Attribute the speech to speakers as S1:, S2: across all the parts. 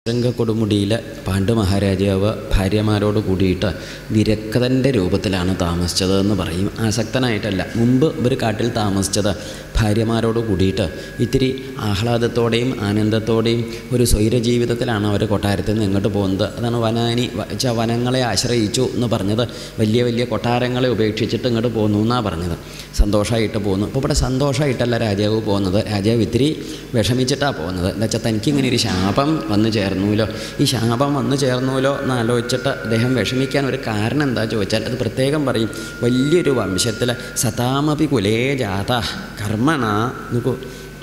S1: കൊടുമുടിയിൽ പാണ്ഡു മഹാരാജാവ് ഭാര്യമാരോട് കൂടിയിട്ട് വിരക്തൻ്റെ രൂപത്തിലാണ് താമസിച്ചത് എന്ന് പറയും ആസക്തനായിട്ടല്ല മുമ്പ് ഇവർ കാട്ടിൽ താമസിച്ചത് ഭാര്യമാരോട് കൂടിയിട്ട് ഇത്തിരി ആഹ്ലാദത്തോടെയും ആനന്ദത്തോടെയും ഒരു സ്വൈര ജീവിതത്തിലാണ് അവർ കൊട്ടാരത്തിൽ നിന്ന് ഇങ്ങോട്ട് പോകുന്നത് അതാണ് വനാനി വെച്ചാൽ വനങ്ങളെ ആശ്രയിച്ചു എന്ന് പറഞ്ഞത് വലിയ വലിയ കൊട്ടാരങ്ങളെ ഉപേക്ഷിച്ചിട്ട് ഇങ്ങോട്ട് പോകുന്നു എന്നാണ് പറഞ്ഞത് സന്തോഷമായിട്ട് പോകുന്നു അപ്പോൾ ഇവിടെ സന്തോഷമായിട്ടല്ല രാജാവ് പോകുന്നത് രാജാവ് ഇത്തിരി വിഷമിച്ചിട്ടാണ് പോകുന്നത് എന്താ വെച്ചാൽ തനിക്കിങ്ങനെ ഒരു ശാപം വന്നു ചേർന്നൂലോ ഈ ശാപം വന്നു ചേർന്നൂലോ എന്ന് ആലോചിച്ചിട്ട് അദ്ദേഹം വിഷമിക്കാൻ ഒരു കാരണം എന്താ ചോദിച്ചാൽ അത് പ്രത്യേകം പറയും വലിയൊരു വംശത്തിൽ സതാമപി കുലേ ജാത കർമ്മണ നോക്കൂ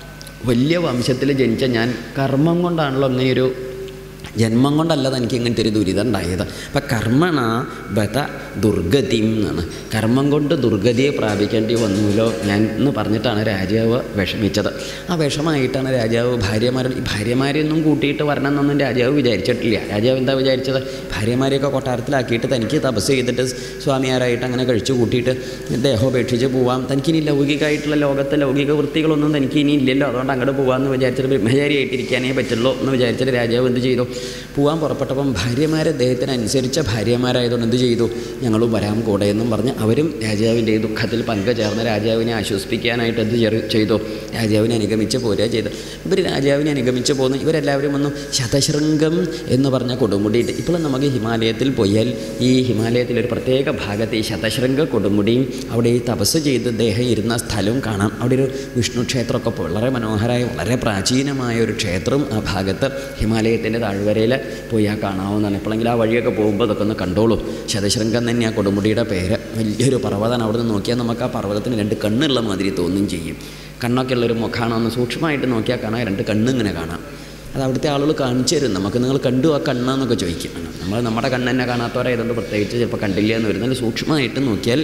S1: വലിയ വംശത്തിൽ ജനിച്ച ഞാൻ കർമ്മം കൊണ്ടാണല്ലോ ഇങ്ങനെ ഒരു ജന്മം കൊണ്ടല്ല തനിക്ക് ഇങ്ങനത്തെ ഒരു ദുരിതം ഉണ്ടായത് അപ്പം കർമ്മണ ബത ദുർഗതിം എന്നാണ് കർമ്മം കൊണ്ട് ദുർഗതിയെ പ്രാപിക്കേണ്ടി വന്നുല്ലോ ഞാൻ എന്ന് പറഞ്ഞിട്ടാണ് രാജാവ് വിഷമിച്ചത് ആ വിഷമായിട്ടാണ് രാജാവ് ഭാര്യമാരോട് ഈ ഭാര്യമാരെയൊന്നും കൂട്ടിയിട്ട് വരണം എന്നൊന്നും രാജാവ് വിചാരിച്ചിട്ടില്ല രാജാവ് എന്താ വിചാരിച്ചത് ഭാര്യമാരെയൊക്കെ കൊട്ടാരത്തിലാക്കിയിട്ട് തനിക്ക് തപസ് ചെയ്തിട്ട് സ്വാമിയാരായിട്ട് അങ്ങനെ കഴിച്ചു കൂട്ടിയിട്ട് ദേഹോപേക്ഷിച്ച് പോവാം തനിക്കിനി ലൗകികമായിട്ടുള്ള ലോകത്തെ ലൗകിക വൃത്തികളൊന്നും തനിക്ക് ഇനി ഇല്ലല്ലോ അതുകൊണ്ട് അങ്ങോട്ട് പോകാമെന്ന് വിചാരിച്ചിട്ട് ബ്രഹ്മചാരിയായിട്ടിരിക്കാനേ പറ്റുള്ളൂ എന്ന് വിചാരിച്ചിട്ട് രാജാവ് എന്ത് ചെയ്തു പോകാൻ പുറപ്പെട്ടപ്പം ഭാര്യമാർ അദ്ദേഹത്തിന് അനുസരിച്ച ഭാര്യമാരായതുകൊണ്ട് എന്ത് ചെയ്തു ഞങ്ങളും വരാം കൂടെ എന്നും പറഞ്ഞ് അവരും രാജാവിൻ്റെ ഈ ദുഃഖത്തിൽ പങ്കുചേർന്ന് രാജാവിനെ ആശ്വസിപ്പിക്കാനായിട്ട് എന്ത് ചെറു ചെയ്തു രാജാവിനെ അനുഗമിച്ച് പോരുക ചെയ്ത് ഇവർ രാജാവിനെ അനുഗമിച്ച് പോകുന്നു ഇവരെല്ലാവരും ഒന്ന് ശതശൃംഗം എന്ന് പറഞ്ഞ കൊടുമുടിയിട്ട് ഇപ്പോൾ നമുക്ക് ഹിമാലയത്തിൽ പോയാൽ ഈ ഹിമാലയത്തിൽ ഒരു പ്രത്യേക ഭാഗത്ത് ഈ ശതശൃംഗ കൊടുമുടിയും അവിടെ ഈ തപസ് ചെയ്ത് ദേഹം ഇരുന്ന സ്ഥലവും കാണാം അവിടെ ഒരു വിഷ്ണു ക്ഷേത്രമൊക്കെ വളരെ മനോഹരമായ വളരെ പ്രാചീനമായ ഒരു ക്ഷേത്രം ആ ഭാഗത്ത് ഹിമാലയത്തിൻ്റെ താഴ്വരയിൽ പോയി ആ കാണാവുന്നതാണ് എപ്പോഴെങ്കിലും ആ വഴിയൊക്കെ പോകുമ്പോൾ അതൊക്കെ ഒന്ന് കണ്ടോളൂ ശതശൃംഗം തന്നെ ആ കൊടുമുടിയുടെ പേര് വലിയൊരു പർവ്വതമാണ് അവിടെ നിന്ന് നോക്കിയാൽ നമുക്ക് ആ പർവ്വതത്തിന് രണ്ട് കണ്ണുള്ള മാതിരി തോന്നും ചെയ്യും കണ്ണൊക്കെ ഉള്ളൊരു മുഖമാണ് ഒന്ന് സൂക്ഷ്മമായിട്ട് നോക്കിയാൽ കാണാം രണ്ട് കണ്ണിങ്ങനെ കാണാം അത് അവിടുത്തെ ആളുകൾ കാണിച്ചു തരും നമുക്ക് നിങ്ങൾ കണ്ടു ആ കണ്ണെന്നൊക്കെ ചോദിക്കും നമ്മൾ നമ്മുടെ കണ്ണ് തന്നെ കാണാത്തവരായതുകൊണ്ട് പ്രത്യേകിച്ച് ചിലപ്പോൾ കണ്ടില്ല എന്ന് വരും നല്ല സൂക്ഷ്മമായിട്ട് നോക്കിയാൽ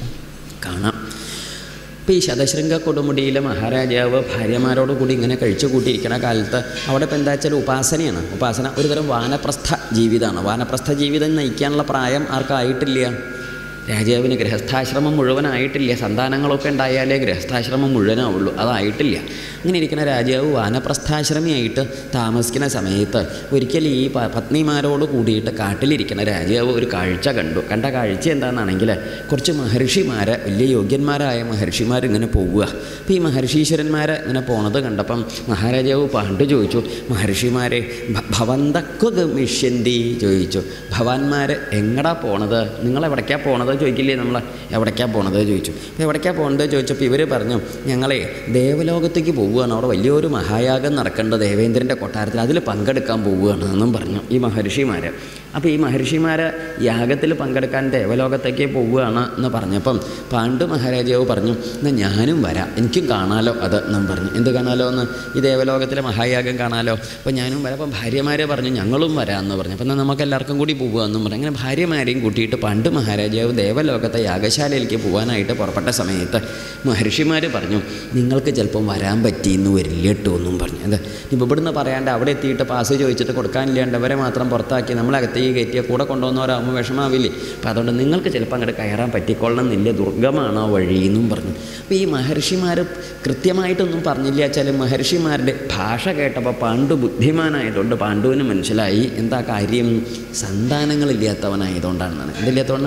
S1: കാണാം ഇപ്പോൾ ഈ ശതശൃംഗ കൊടുമുടിയിലെ മഹാരാജാവ് ഭാര്യമാരോട് കൂടി ഇങ്ങനെ കഴിച്ചു കൂട്ടിയിരിക്കുന്ന കാലത്ത് അവിടെ ഇപ്പോൾ എന്താ വെച്ചാൽ ഉപാസനയാണ് ഉപാസന ഒരുതരം വാനപ്രസ്ഥ ജീവിതമാണ് വാനപ്രസ്ഥ ജീവിതം നയിക്കാനുള്ള പ്രായം ആർക്കായിട്ടില്ല രാജാവിന് ഗൃഹസ്ഥാശ്രമം മുഴുവനായിട്ടില്ല സന്താനങ്ങളൊക്കെ ഉണ്ടായാലേ ഗൃഹസ്ഥാശ്രമം മുഴുവനാവുള്ളൂ അതായിട്ടില്ല അങ്ങനെ ഇരിക്കുന്ന രാജാവ് വാനപ്രസ്ഥാശ്രമിയായിട്ട് താമസിക്കുന്ന സമയത്ത് ഒരിക്കൽ ഈ പ- പത്നിമാരോട് കൂടിയിട്ട് കാട്ടിലിരിക്കുന്ന രാജാവ് ഒരു കാഴ്ച കണ്ടു കണ്ട കാഴ്ച എന്താണെന്നാണെങ്കിൽ കുറച്ച് മഹർഷിമാർ വലിയ യോഗ്യന്മാരായ മഹർഷിമാർ ഇങ്ങനെ പോവുക അപ്പോൾ ഈ മഹർഷീശ്വരന്മാരെ ഇങ്ങനെ പോണത് കണ്ടപ്പം മഹാരാജാവ് പാണ്ട് ചോദിച്ചു മഹർഷിമാരെ ഭ- ഭവന്തക്വ ഗമിഷ്യന്തി ചോദിച്ചു ഭവാന്മാർ എങ്ങടാ പോണത് നിങ്ങൾ എവിടേക്കാ പോണത് ചോദിക്കില്ലേ നമ്മൾ എവിടേക്കാ പോണത് ചോദിച്ചു അപ്പോൾ എവിടേക്കാ പോണത് ചോദിച്ചപ്പോൾ ഇവർ പറഞ്ഞു ഞങ്ങളെ ദേവലോകത്തേക്ക് പോവുകയാണ് അവിടെ വലിയൊരു മഹായാഗം നടക്കേണ്ട ദേവേന്ദ്രൻ്റെ കൊട്ടാരത്തിൽ അതിൽ പങ്കെടുക്കാൻ പോവുകയാണ് എന്നും പറഞ്ഞു ഈ മഹർഷിമാർ അപ്പോൾ ഈ മഹർഷിമാർ യാഗത്തിൽ പങ്കെടുക്കാൻ ദേവലോകത്തേക്ക് പോവുകയാണ് എന്ന് പറഞ്ഞപ്പം പാണ്ഡു മഹാരാജാവ് പറഞ്ഞു എന്നാൽ ഞാനും വരാം എനിക്കും കാണാലോ അത് എന്നും പറഞ്ഞു എന്ത് കാണാലോ എന്ന് ഈ ദേവലോകത്തിലെ മഹായാഗം കാണാലോ അപ്പോൾ ഞാനും വരാം അപ്പം ഭാര്യമാരെ പറഞ്ഞു ഞങ്ങളും വരാമെന്ന് പറഞ്ഞു അപ്പം എന്നാൽ നമുക്ക് എല്ലാവർക്കും കൂടി പോവുക എന്നും പറഞ്ഞു അങ്ങനെ ഭാര്യമാരെയും കൂട്ടിയിട്ട് പണ്ട് മഹാരാജാവ് ദേവലോകത്തെ യാഗശാലയിലേക്ക് പോകാനായിട്ട് പുറപ്പെട്ട സമയത്ത് മഹർഷിമാർ പറഞ്ഞു നിങ്ങൾക്ക് ചിലപ്പം വരാൻ പറ്റിയെന്ന് വരില്ല കേട്ടോ എന്നും പറഞ്ഞു എന്താ ഇപ്പോൾ ഇവിടുന്ന് പറയാണ്ട് അവിടെ എത്തിയിട്ട് പാസ് ചോദിച്ചിട്ട് കൊടുക്കാനില്ലാണ്ട് അവരെ മാത്രം പുറത്താക്കി നമ്മളകത്തേക്ക് കയറ്റിയ കൂടെ കൊണ്ടുവന്നവരാകുമ്പോൾ വിഷമാവില്ലേ അപ്പോൾ അതുകൊണ്ട് നിങ്ങൾക്ക് ചിലപ്പോൾ അങ്ങോട്ട് കയറാൻ പറ്റിക്കൊള്ളണം എന്നില്ല ദുർഗമാണ് ആ വഴി എന്നും പറഞ്ഞു അപ്പോൾ ഈ മഹർഷിമാർ കൃത്യമായിട്ടൊന്നും പറഞ്ഞില്ല വെച്ചാൽ മഹർഷിമാരുടെ ഭാഷ കേട്ടപ്പോൾ പാണ്ഡു ബുദ്ധിമാനായതുകൊണ്ട് പാണ്ഡുവിന് മനസ്സിലായി എന്താ കാര്യം സന്താനങ്ങളില്ലാത്തവനായതുകൊണ്ടാണെന്നാണ് എന്തില്ലാത്തവണ്ണം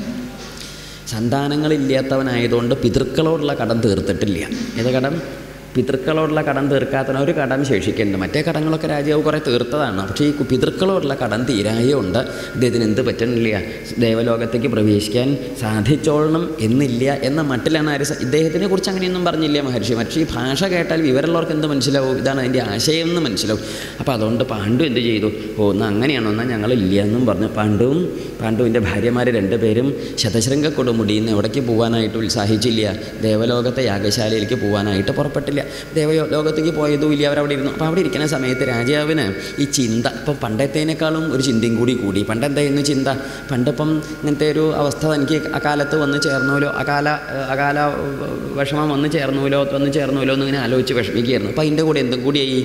S1: സന്താനങ്ങളില്ലാത്തവനായതുകൊണ്ട് പിതൃക്കളോടുള്ള കടം തീർത്തിട്ടില്ല ഏത് കടം പിതൃക്കളോടുള്ള കടം തീർക്കാത്തവന് ഒരു കടം ശേഷിക്കുന്നുണ്ട് മറ്റേ കടങ്ങളൊക്കെ രാജാവ് കുറേ തീർത്തതാണ് പക്ഷേ ഈ പിതൃക്കളോടുള്ള കടം തീരായതുകൊണ്ട് ഇദ്ദേഹത്തിന് എന്ത് പറ്റുന്നില്ല ദേവലോകത്തേക്ക് പ്രവേശിക്കാൻ സാധിച്ചോളണം എന്നില്ല എന്ന മട്ടിലാണ് ആര് സ- ഇദ്ദേഹത്തിനെ കുറിച്ച് അങ്ങനെയൊന്നും പറഞ്ഞില്ല മഹർഷി പക്ഷേ ഈ ഭാഷ കേട്ടാൽ വിവരമുള്ളവർക്ക് എന്ത് മനസ്സിലാവും ഇതാണ് അതിൻ്റെ ആശയം എന്ന് മനസ്സിലാവും അപ്പോൾ അതുകൊണ്ട് പാണ്ഡു എന്ത് ചെയ്തു ഓ എന്നാൽ അങ്ങനെയാണോ എന്നാൽ ഞങ്ങളില്ല എന്നും പറഞ്ഞു പാണ്ഡുവും പാണ്ഡുവിൻ്റെ ഭാര്യമാർ രണ്ടുപേരും ശതശൃംഗ കൊടുമുടിയിൽ നിന്ന് എവിടേക്ക് പോകാനായിട്ട് ഉത്സാഹിച്ചില്ല ദേവലോകത്തെ യാഗശാലയിലേക്ക് പോകാനായിട്ട് പുറപ്പെട്ടില്ല ദേവലോകത്തേക്ക് പോയതും ഇല്ല അവരവിടെ ഇരുന്നു അപ്പോൾ അവിടെ ഇരിക്കുന്ന സമയത്ത് രാജാവിന് ഈ ചിന്ത ഇപ്പം പണ്ടത്തേനേക്കാളും ഒരു ചിന്തയും കൂടി കൂടി പണ്ട് എന്തായിരുന്നു ചിന്ത പണ്ടിപ്പം ഇങ്ങനത്തെ ഒരു അവസ്ഥ എനിക്ക് അകാലത്ത് വന്ന് ചേർന്നൂലോ അകാല അകാല വിഷമം വന്ന് ചേർന്നൂലോ വന്ന് ചേർന്നൂലോ എന്നിങ്ങനെ ആലോചിച്ച് വിഷമിക്കുകയായിരുന്നു അപ്പോൾ അതിൻ്റെ കൂടെ എന്തും കൂടിയായി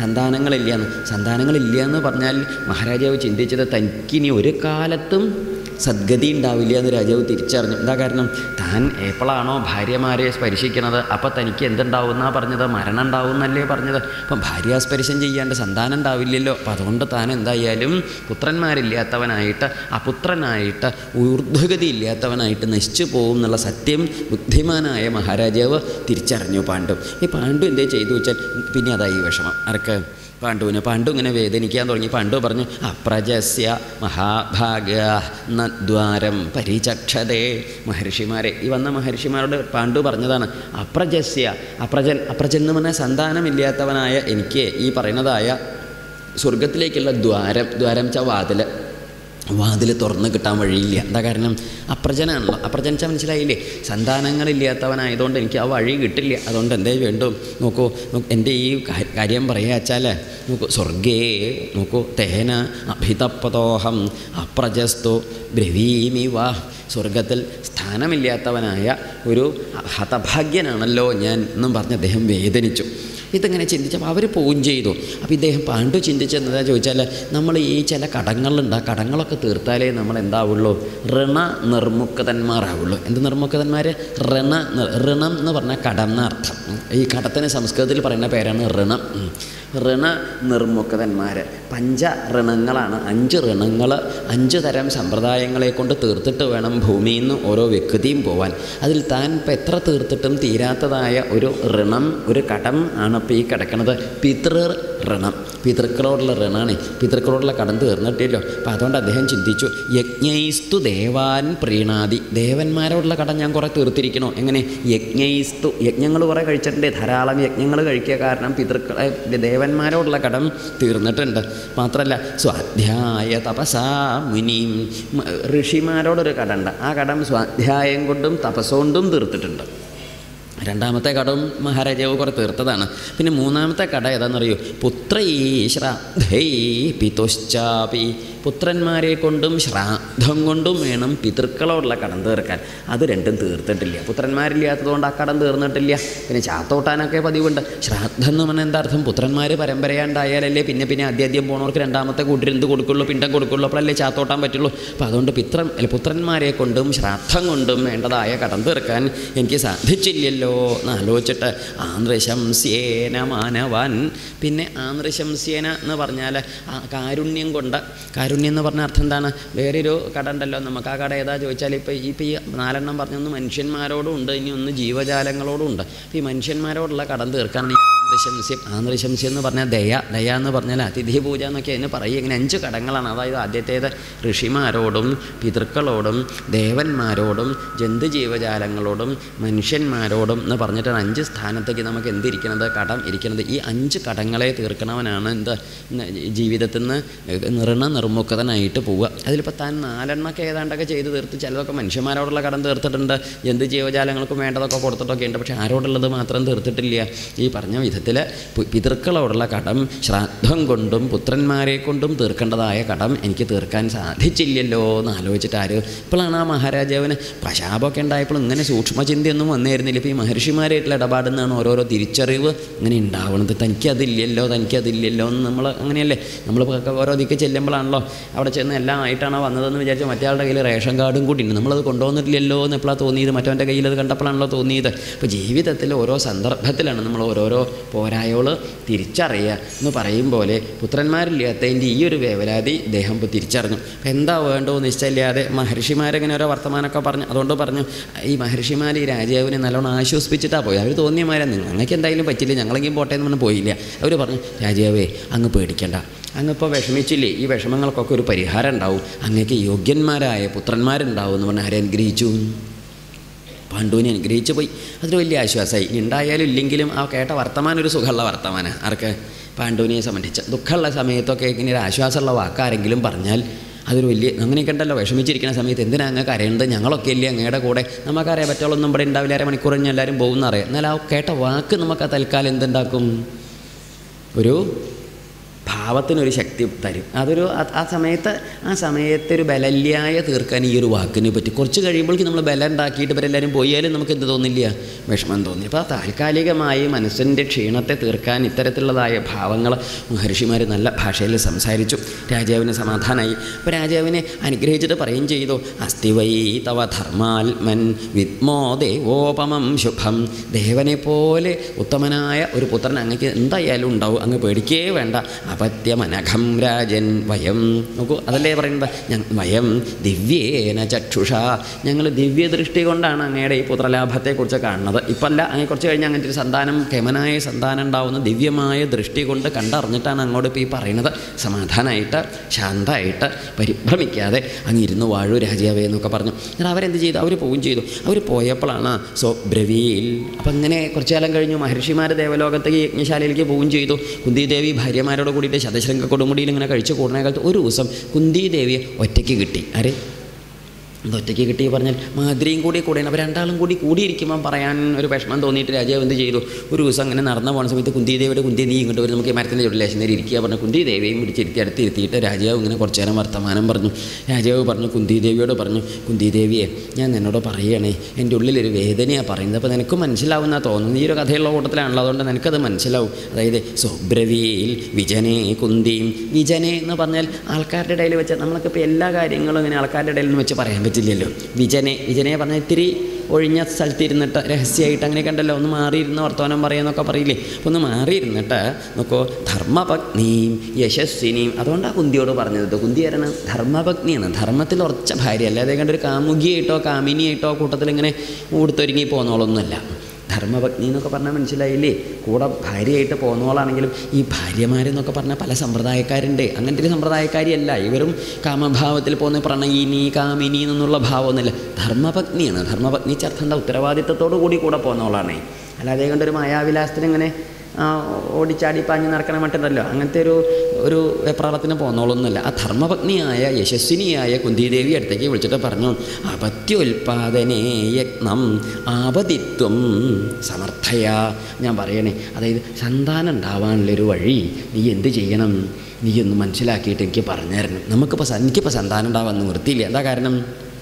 S1: സന്താനങ്ങളില്ല എന്ന് സന്താനങ്ങളില്ല എന്ന് പറഞ്ഞാൽ മഹാരാജാവ് ചിന്തിച്ചത് തനിക്കിനി ഒരു കാലത്തും സദ്ഗതി ഉണ്ടാവില്ല എന്ന് രാജാവ് തിരിച്ചറിഞ്ഞു എന്താ കാരണം താൻ എപ്പോഴാണോ ഭാര്യമാരെ സ്പർശിക്കുന്നത് അപ്പോൾ തനിക്ക് എന്തുണ്ടാവുമെന്നാ പറഞ്ഞത് മരണം ഉണ്ടാവും എന്നല്ലേ പറഞ്ഞത് അപ്പം ഭാര്യാസ്പർശം ചെയ്യാണ്ട് സന്താനം ഉണ്ടാവില്ലല്ലോ അപ്പം അതുകൊണ്ട് താൻ എന്തായാലും പുത്രന്മാരില്ലാത്തവനായിട്ട് അപുത്രനായിട്ട് ഊർധ്വഗതി ഇല്ലാത്തവനായിട്ട് നശിച്ചു പോകും എന്നുള്ള സത്യം ബുദ്ധിമാനായ മഹാരാജാവ് തിരിച്ചറിഞ്ഞു പാണ്ഡു ഈ പാണ്ഡു എന്തേ ചെയ്തു വെച്ചാൽ പിന്നെ അതായി വിഷമം ആർക്ക് പാണ്ഡുവിന് പാണ്ഡു ഇങ്ങനെ വേദനിക്കാൻ തുടങ്ങി പാണ്ഡു പറഞ്ഞു അപ്രജസ്യ മഹാഭാഗ ദ്വാരം പരിചക്ഷതേ മഹർഷിമാരെ ഈ വന്ന മഹർഷിമാരോട് പാണ്ഡു പറഞ്ഞതാണ് അപ്രജസ്യ അപ്രജൻ അപ്രജൻ എന്ന് പറഞ്ഞാൽ സന്താനമില്ലാത്തവനായ എനിക്ക് ഈ പറയുന്നതായ സ്വർഗത്തിലേക്കുള്ള ദ്വാരം ദ്വാരം ച വാതിൽ വാതിൽ തുറന്ന് കിട്ടാൻ വഴിയില്ല എന്താ കാരണം അപ്രജനാണല്ലോ അപ്രജനിച്ചാൽ മനസ്സിലായില്ലേ സന്താനങ്ങളില്ലാത്തവനായതുകൊണ്ട് എനിക്ക് ആ വഴി കിട്ടില്ല അതുകൊണ്ട് എന്തേ വേണ്ടു നോക്കൂ നോ- എൻ്റെ ഈ കാ- കാര്യം പറയുക വെച്ചാൽ നോക്കൂ സ്വർഗേ നോക്കൂ തേന അഭിതപ്പതോഹം അപ്രജസ്തു ബ്രവീമി വാ സ്വർഗത്തിൽ സ്ഥാനമില്ലാത്തവനായ ഒരു ഹതഭാഗ്യനാണല്ലോ ഞാൻ എന്നും പറഞ്ഞ് അദ്ദേഹം വേദനിച്ചു ഇതെങ്ങനെ ചിന്തിച്ചപ്പോൾ അവർ പോവുകയും ചെയ്തു അപ്പോൾ ഇദ്ദേഹം പാണ്ഡു ചിന്തിച്ചെന്നതാ ചോദിച്ചാൽ നമ്മൾ ഈ ചില കടങ്ങളുണ്ട് ആ കടങ്ങളൊക്കെ തീർത്താലേ നമ്മൾ എന്താവുള്ളൂ ഋണ നിർമുക്തന്മാരാവുള്ളൂ എന്ത് നിർമുക്തന്മാർ ഋണ നി- ഋണം എന്ന് പറഞ്ഞാൽ കടം എന്നർത്ഥം ഈ കടത്തിന് സംസ്കൃതത്തിൽ പറയുന്ന പേരാണ് ഋണം ഉം. ഋണ നിർമുക്തന്മാർ പഞ്ച ഋണങ്ങളാണ് അഞ്ച് ഋണങ്ങൾ അഞ്ച് തരം സമ്പ്രദായങ്ങളെ കൊണ്ട് തീർത്തിട്ട് വേണം ഭൂമിയിൽ നിന്ന് ഓരോ വ്യക്തിയും പോവാൻ അതിൽ താൻ ഇപ്പം എത്ര തീർത്തിട്ടും തീരാത്തതായ ഒരു ഋണം ഒരു കടം ആണ് ഇപ്പോൾ ഈ കിടക്കുന്നത് പിതൃ ഋണം പിതൃക്കളോടുള്ള ഋണാണ് പിതൃക്കളോടുള്ള കടം തീർന്നിട്ടില്ലോ അപ്പം അതുകൊണ്ട് അദ്ദേഹം ചിന്തിച്ചു യജ്ഞൈസ്തു ദേവാൻ പ്രീണാതി ദേവന്മാരോടുള്ള കടം ഞാൻ കുറേ തീർത്തിരിക്കണോ എങ്ങനെ യജ്ഞൈസ്തു യജ്ഞങ്ങൾ കുറേ കഴിച്ചിട്ടുണ്ട് ധാരാളം യജ്ഞങ്ങൾ കഴിക്കുക കാരണം പിതൃക്കളെ ദേവന്മാരോടുള്ള കടം തീർന്നിട്ടുണ്ട് മാത്രമല്ല സ്വാധ്യായ തപസാ മുനിയും മ- ഋഷിമാരോടൊരു കടമുണ്ട് ആ കടം സ്വാധ്യായം കൊണ്ടും തപസ്സുകൊണ്ടും തീർത്തിട്ടുണ്ട് രണ്ടാമത്തെ കടവും മഹാരാജാവ് കുറേ തീർത്തതാണ് പിന്നെ മൂന്നാമത്തെ കട ഏതാണെന്നറിയോ പുത്രൈ ശ്രാദ്ധൈ പിതുശ്ചാപി പുത്രന്മാരെ കൊണ്ടും ശ്രാദ്ധം കൊണ്ടും വേണം പിതൃക്കളോടുള്ള കടം തീർക്കാൻ അത് രണ്ടും തീർത്തിട്ടില്ല പുത്രന്മാരില്ലാത്തതുകൊണ്ട് ആ കടം തീർന്നിട്ടില്ല പിന്നെ ചാത്തോട്ടാനൊക്കെ പതിവുണ്ട് ശ്രാദ്ധം എന്ന് പറഞ്ഞാൽ എന്താ അർത്ഥം പുത്രന്മാർ പരമ്പരയുണ്ടായാലല്ലേ പിന്നെ പിന്നെ ആദ്യാദ്യം പോണവർക്ക് രണ്ടാമത്തെ കൂട്ടിൽ എന്ത് കൊടുക്കുള്ളൂ പിണ്ടം കൊടുക്കുള്ളൂ അപ്പോഴല്ലേ ചാത്തോട്ടാൻ പറ്റുള്ളൂ അപ്പോൾ അതുകൊണ്ട് പിത്ര അല്ല പുത്രന്മാരെ കൊണ്ടും ശ്രാദ്ധം കൊണ്ടും വേണ്ടതായ കടം തീർക്കാൻ എനിക്ക് സാധിച്ചില്ലല്ലോ എന്ന് ആലോചിച്ചിട്ട് ആന്ധ്രശംസ്യേന മാനവാൻ പിന്നെ ആന്ധ്രശംസ്യേന എന്ന് പറഞ്ഞാൽ ആ കാരുണ്യം കൊണ്ട് കാരുണ്യം എന്ന് പറഞ്ഞ അർത്ഥം എന്താണ് വേറൊരു കട ഉണ്ടല്ലോ നമുക്ക് ആ കട ഏതാ ചോദിച്ചാൽ ഇപ്പോൾ ഈ ഇപ്പോൾ ഈ നാലെണ്ണം പറഞ്ഞൊന്ന് മനുഷ്യന്മാരോടും ഉണ്ട് ഇനി ഒന്ന് ജീവജാലങ്ങളോടും ഉണ്ട് അപ്പോൾ ഈ മനുഷ്യന്മാരോടുള്ള കടം തീർക്കാനാണ് ഈ ആന്ധ്രശംസ്യം ആന്ധ്രശംസ്യം എന്ന് പറഞ്ഞാൽ ദയ ദയ എന്ന് പറഞ്ഞാൽ അതിഥി പൂജ എന്നൊക്കെ അതിന് പറയും ഇങ്ങനെ അഞ്ച് കടങ്ങളാണ് അതായത് ആദ്യത്തേത് ഋഷിമാരോടും പിതൃക്കളോടും ദേവന്മാരോടും ജന്തുജീവജാലങ്ങളോടും മനുഷ്യന്മാരോടും എന്ന് പറഞ്ഞിട്ടാണ് അഞ്ച് സ്ഥാനത്തേക്ക് നമുക്ക് എന്തിരിക്കുന്നത് കടം ഇരിക്കുന്നത് ഈ അഞ്ച് കടങ്ങളെ തീർക്കണവനാണ് എന്ത് ന- ജീവിതത്തിൽ നിന്ന് നിറണ നിർമുക്തനായിട്ട് പോവുക അതിലിപ്പോൾ താൻ നാലെണ്ണൊക്കെ ഏതാണ്ടൊക്കെ ചെയ്ത് തീർത്ത് ചിലതൊക്കെ മനുഷ്യന്മാരോടുള്ള കടം തീർത്തിട്ടുണ്ട് ജന്തു ജീവജാലങ്ങൾക്കും വേണ്ടതൊക്കെ കൊടുത്തിട്ടൊക്കെ ഉണ്ട് പക്ഷേ ആരോടുള്ളത് മാത്രം തീർത്തിട്ടില്ല ഈ പറഞ്ഞ വിധത്തിൽ പിതൃക്കളോടുള്ള കടം ശ്രാദ്ധം കൊണ്ടും പുത്രന്മാരെ കൊണ്ടും തീർക്കേണ്ടതായ കടം എനിക്ക് തീർക്കാൻ സാധിച്ചില്ലല്ലോ എന്ന് ആലോചിച്ചിട്ട് ആര് ഇപ്പോഴാണ് ആ മഹാരാജാവിന് പ്രശാപമൊക്കെ ഉണ്ടായപ്പോൾ ഇങ്ങനെ സൂക്ഷ്മചിന്തയൊന്നും വന്നായിരുന്നില്ല ഇപ്പോൾ ഈ മഹർഷിമാരായിട്ടുള്ള ഇടപാടുന്നാണ് ഓരോരോ തിരിച്ചറിവ് ഇങ്ങനെ ഉണ്ടാവണത് തനിക്കതില്ലല്ലോ തനിക്കതില്ലല്ലോ എന്ന് നമ്മൾ അങ്ങനെയല്ലേ നമ്മൾ ഓരോ ദിക്ക് ചെല്ലുമ്പോഴാണല്ലോ അവിടെ ചെന്ന് എല്ലാം ആയിട്ടാണോ വന്നതെന്ന് വിചാരിച്ച് മറ്റേ കയ്യിൽ റേഷൻ കാർഡും കൂടി ഉണ്ട് നമ്മളത് കൊണ്ടുവന്നിട്ടില്ലല്ലോ എന്ന് എപ്പോഴാണ് തോന്നിയത് മറ്റവൻ്റെ കയ്യിൽ അത് കണ്ടപ്പോഴാണല്ലോ തോന്നിയത് അപ്പോൾ ജീവിതത്തിൽ ഓരോ സന്ദർഭത്തിലാണ് നമ്മൾ ഓരോരോ പോരായോള് തിരിച്ചറിയുക എന്ന് പറയും പോലെ പുത്രന്മാരില്ലാത്തതിൻ്റെ ഈ ഒരു വേവലാതി ഇദ്ദേഹം ഇപ്പോൾ തിരിച്ചറിഞ്ഞു അപ്പം എന്താ വേണ്ടോ നിശ്ചയില്ലാതെ മഹർഷിമാരങ്ങനെ ഓരോ വർത്തമാനമൊക്കെ പറഞ്ഞു അതുകൊണ്ട് പറഞ്ഞു ഈ മഹർഷിമാർ ഈ രാജാവിനെ നല്ലോണം ആശ്വസിപ്പിച്ചിട്ടാണ് പോയി അവർ തോന്നിയമാരെ നിങ്ങൾക്ക് എന്തായാലും പറ്റില്ല ഞങ്ങളെങ്കിലും പോട്ടെ എന്ന് പറഞ്ഞ് പോയില്ല അവർ പറഞ്ഞു രാജാവേ അങ്ങ് പേടിക്കണ്ട അങ്ങിപ്പോൾ വിഷമിച്ചില്ലേ ഈ വിഷമങ്ങൾക്കൊക്കെ ഒരു പരിഹാരം ഉണ്ടാവും അങ്ങക്ക് യോഗ്യന്മാരായ പുത്രന്മാരുണ്ടാവും എന്ന് പറഞ്ഞ് ആരെ അനുഗ്രഹിച്ചു പാണ്ഡുവിനെ അനുഗ്രഹിച്ചു പോയി അതൊരു വലിയ ആശ്വാസമായി ഉണ്ടായാലും ഇല്ലെങ്കിലും ആ കേട്ട വർത്തമാനം ഒരു സുഖമുള്ള വർത്തമാനം ആർക്ക് പാണ്ഡുവിനെ സംബന്ധിച്ച് ദുഃഖമുള്ള സമയത്തൊക്കെ ഇങ്ങനെ ഒരു ആശ്വാസമുള്ള വാക്കാരെങ്കിലും പറഞ്ഞാൽ അതൊരു വലിയ അങ്ങനെയൊക്കെ ഉണ്ടല്ലോ വിഷമിച്ചിരിക്കുന്ന സമയത്ത് എന്തിനാ അങ്ങ് കരയേണ്ടത് ഞങ്ങളൊക്കെ ഇല്ലേ അങ്ങയുടെ കൂടെ നമുക്കറിയാം പറ്റുള്ളൊന്നും ഇവിടെ ഉണ്ടാവില്ല അര മണിക്കൂർ കഴിഞ്ഞ് എല്ലാവരും പോകുന്ന അറിയാം എന്നാൽ ആ കേട്ട വാക്ക് നമുക്ക് ആ തൽക്കാലം എന്തുണ്ടാക്കും ഒരു ഭാവത്തിനൊരു ശക്തി തരും അതൊരു ആ- ആ സമയത്ത് ആ സമയത്ത് ഒരു ബലല്യായ തീർക്കാൻ ഈ ഒരു വാക്കിനെ പറ്റി കുറച്ച് കഴിയുമ്പോഴേക്കും നമ്മൾ ബലം ഉണ്ടാക്കിയിട്ട് ഇവരെല്ലാവരും പോയാലും നമുക്ക് എന്ത് തോന്നില്ല വിഷമം തോന്നി അപ്പോൾ താൽക്കാലികമായി മനസ്സിൻ്റെ ക്ഷീണത്തെ തീർക്കാൻ ഇത്തരത്തിലുള്ളതായ ഭാവങ്ങൾ മഹർഷിമാർ നല്ല ഭാഷയിൽ സംസാരിച്ചു രാജാവിന് സമാധാനമായി അപ്പോൾ രാജാവിനെ അനുഗ്രഹിച്ചിട്ട് പറയുകയും ചെയ്തു അസ്തി വൈ തവ ധർമാത്മൻ വിദ്മോ ദേവോപമം ശുഭം ദേവനെ പോലെ ഉത്തമനായ ഒരു പുത്രൻ അങ്ങക്ക് എന്തായാലും ഉണ്ടാവും അങ്ങ് പേടിക്കേ വേണ്ട അപത്യമനഘം രാജൻ വയം നോക്കൂ അതല്ലേ പറയുന്നത് ഞ- വയം ദിവ്യേന ചക്ഷുഷ ഞങ്ങൾ ദിവ്യദൃഷ്ടി കൊണ്ടാണ് അങ്ങയുടെ ഈ പുത്രലാഭത്തെക്കുറിച്ച് കാണുന്നത് ഇപ്പല്ല അങ്ങനെ കുറച്ച് കഴിഞ്ഞ് അങ്ങനത്തെ ഒരു സന്താനം കേമനായ സന്താനം ഉണ്ടാവുന്ന ദിവ്യമായ ദൃഷ്ടി കൊണ്ട് കണ്ടറിഞ്ഞിട്ടാണ് അങ്ങോട്ട് ഇപ്പോൾ ഈ പറയുന്നത് സമാധാനമായിട്ട് ശാന്തമായിട്ട് പരിഭ്രമിക്കാതെ അങ്ങ് ഇരുന്ന് വാഴു രാജാവേ എന്നൊക്കെ പറഞ്ഞു എന്നാൽ അവരെന്ത് ചെയ്തു അവർ പോവുകയും ചെയ്തു അവർ പോയപ്പോഴാണ് സോ ബ്രവീൽ അപ്പം അങ്ങനെ കുറച്ചു കാലം കഴിഞ്ഞു മഹർഷിമാർ ദേവലോകത്തേക്ക് യജ്ഞശാലയിലേക്ക് പോവുകയും ചെയ്തു കുന്തിദേവി ഭാര്യമാരോട് കൂടിയിട്ട് ശതശൃംഗ കൊടുമുടിയിൽ ഇങ്ങനെ കഴിച്ചു കൂടുന്ന കാലത്ത് ഒരു ദിവസം കുന്തിദേവിയെ ഒറ്റയ്ക്ക് കിട്ടി ആരെ ഇത് ഒറ്റയ്ക്ക് കിട്ടി പറഞ്ഞാൽ മാതിരിയും കൂടി കൂടെ അപ്പോൾ രണ്ടാളും കൂടി കൂടിയിരിക്കുമ്പോൾ പറയാൻ ഒരു വിഷമം തോന്നിയിട്ട് രാജാവ് എന്ത് ചെയ്തു ഒരു ദിവസം അങ്ങനെ നടന്നു പോകുന്ന സമയത്ത് കുന്തിദേവിയുടെ കുന്തി നീ ഇങ്ങോട്ട് വരും നമുക്ക് ഈ മരത്തിൻ്റെ ചുവട്ടിൽ ലേശം നേരം ഇരിക്കുക പറഞ്ഞു കുന്തിദേവിയും പിടിച്ചിരുത്തി അടുത്തിരുത്തിയിട്ട് രാജാവ് ഇങ്ങനെ കുറച്ച് നേരം വർത്തമാനം പറഞ്ഞു രാജാവ് പറഞ്ഞു കുന്തിദേവിയോട് പറഞ്ഞു കുന്തിദേവിയെ ഞാൻ നിന്നോട് പറയണേ എൻ്റെ ഉള്ളിലൊരു വേദനയാണ് പറയുന്നത് അപ്പോൾ നിനക്ക് മനസ്സിലാവുന്ന തോന്നുന്നു ഈ ഒരു കഥയുള്ള കൂട്ടത്തിലാണല്ലോ അതുകൊണ്ട് നിനക്കത് മനസ്സിലാവും അതായത് സുബ്രവീൽ വിജനെ കുന്തിയും വിജനെ എന്ന് പറഞ്ഞാൽ ആൾക്കാരുടെ ഇടയിൽ വെച്ച് നമ്മൾക്ക് ഇപ്പോൾ എല്ലാ കാര്യങ്ങളും ഇങ്ങനെ ആൾക്കാരുടെ ഇടയിൽ നിന്ന് വെച്ച് പറയാൻ പറ്റില്ലല്ലോ വിജനെ വിജനെ പറഞ്ഞാൽ ഇത്തിരി ഒഴിഞ്ഞ സ്ഥലത്ത് ഇരുന്നിട്ട് രഹസ്യമായിട്ട് അങ്ങനെ കണ്ടല്ലോ ഒന്ന് മാറിയിരുന്ന് വർത്തമാനം പറയാന്നൊക്കെ പറയില്ലേ അപ്പോൾ ഒന്ന് മാറിയിരുന്നിട്ട് നോക്കോ ധർമ്മപത്നിയും യശസ്വിനിയും അതുകൊണ്ടാണ് കുന്തിയോട് പറഞ്ഞത് കേട്ടോ കുന്തി ആരാണ് ധർമ്മപത്നിയാണ് ധർമ്മത്തിൽ ഉറച്ച ഭാര്യ അല്ലാതെ കണ്ടൊരു കാമുകിയായിട്ടോ കാമിനിയായിട്ടോ കൂട്ടത്തിൽ ഇങ്ങനെ ഊടുത്തൊരുങ്ങി പോന്നോളൊന്നുമല്ല ധർമ്മപത്നി എന്നൊക്കെ പറഞ്ഞാൽ മനസ്സിലായില്ലേ കൂടെ ഭാര്യയായിട്ട് പോകുന്നവളാണെങ്കിലും ഈ ഭാര്യമാരെന്നൊക്കെ പറഞ്ഞാൽ പല സമ്പ്രദായക്കാരുണ്ട് അങ്ങനത്തെ ഒരു സമ്പ്രദായക്കാരിയല്ല ഇവരും കാമഭാവത്തിൽ പോകുന്ന പ്രണയിനി കാമിനി എന്നുള്ള ഭാവമൊന്നുമില്ല ധർമ്മപത്നിയാണ് ധർമ്മപത്നി അർത്ഥം എന്താ ഉത്തരവാദിത്തത്തോടു കൂടി കൂടെ പോകുന്നവളാണേ അല്ലാതെ കൊണ്ടൊരു മായാവിലാസത്തിന് ഇങ്ങനെ ആ, ഓടിച്ചാടി പാഞ്ഞ് നടക്കണ മട്ടുണ്ടല്ലോ അങ്ങനത്തെ ഒരു ഒരു വെപ്രാളത്തിന് പോന്നോളൊന്നുമില്ല ആ ധർമ്മപത്നിയായ യശസ്വിനിയായ കുന്തിദേവി അടുത്തേക്ക് വിളിച്ചിട്ട് പറഞ്ഞു അപത്യോൽപാദനേ യത്നം ആപതിത്വം സമർത്ഥയ ഞാൻ പറയണേ അതായത് സന്താനം ഉണ്ടാവാനുള്ളൊരു വഴി നീ എന്ത് ചെയ്യണം നീ ഒന്ന് മനസ്സിലാക്കിയിട്ട് എനിക്ക് പറഞ്ഞു തരണം നമുക്കിപ്പോൾ സ- എനിക്കിപ്പോൾ സന്താനം ഉണ്ടാവാൻ നിവൃത്തിയില്ല എന്താ കാരണം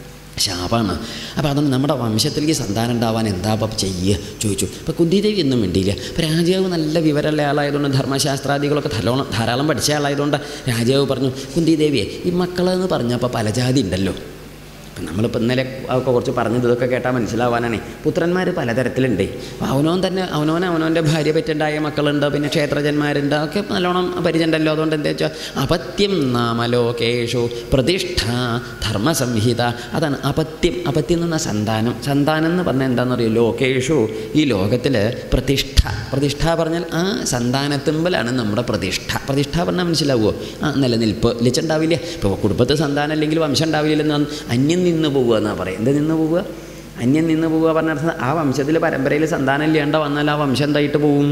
S1: ശാപമാണ് അപ്പോൾ അതുകൊണ്ട് നമ്മുടെ വംശത്തിലേക്ക് സന്താനം ഉണ്ടാവാൻ എന്താ അപ്പം ചെയ്യുക ചോദിച്ചു അപ്പോൾ കുന്തിദേവി ഒന്നും മിണ്ടിയില്ല അപ്പോൾ രാജാവ് നല്ല വിവരമുള്ള ആളായതുകൊണ്ട് ധർമ്മശാസ്ത്രാദികളൊക്കെ ധാരാളം ധാരാളം പഠിച്ച ആളായതുകൊണ്ട് രാജാവ് പറഞ്ഞു കുന്തിദേവിയെ ഈ മക്കളെന്ന് പറഞ്ഞപ്പോൾ പല ജാതി ഉണ്ടല്ലോ അപ്പം നമ്മളിപ്പോൾ ഇന്നലെ ഒക്കെ കുറച്ച് പറഞ്ഞത് ഇതൊക്കെ കേട്ടാൽ മനസ്സിലാവാനാണ് പുത്രന്മാർ പലതരത്തിലുണ്ട് അപ്പോൾ അവനോൻ തന്നെ അവനോൻ അവനോൻ്റെ ഭാര്യ പറ്റുണ്ടായ മക്കളുണ്ട് പിന്നെ ക്ഷേത്രജന്മാരുണ്ട് ഒക്കെ നല്ലോണം പരിചയമുണ്ടല്ലോ അതുകൊണ്ട് എന്താ വെച്ചാൽ അപത്യം നാമലോകേഷു പ്രതിഷ്ഠ ധർമ്മസംഹിത അതാണ് അപത്യം അപത്യം എന്ന് പറഞ്ഞാൽ സന്താനം സന്താനം എന്ന് പറഞ്ഞാൽ എന്താണെന്ന് അറിയോ ലോകേഷു ഈ ലോകത്തിൽ പ്രതിഷ്ഠ പ്രതിഷ്ഠ പറഞ്ഞാൽ ആ സന്താനത്തുമ്പലാണ് നമ്മുടെ പ്രതിഷ്ഠ പ്രതിഷ്ഠ പറഞ്ഞാൽ മനസ്സിലാവുമോ ആ നിലനിൽപ്പ് ലിച്ചുണ്ടാവില്ല ഇപ്പോൾ കുടുംബത്തിൽ സന്താനം അല്ലെങ്കിൽ വംശം ഉണ്ടാവില്ലെന്ന് അന്യം നിന്ന് പോവുക എന്നാണ് പറയുക എന്ത് നിന്ന് പോവുക അന്യം നിന്ന് പോവുക പറഞ്ഞ അർത്ഥം ആ വംശത്തിൽ പരമ്പരയിൽ സന്താനം ഇല്ലാണ്ട് വന്നാൽ ആ വംശം എന്തായിട്ട് പോവും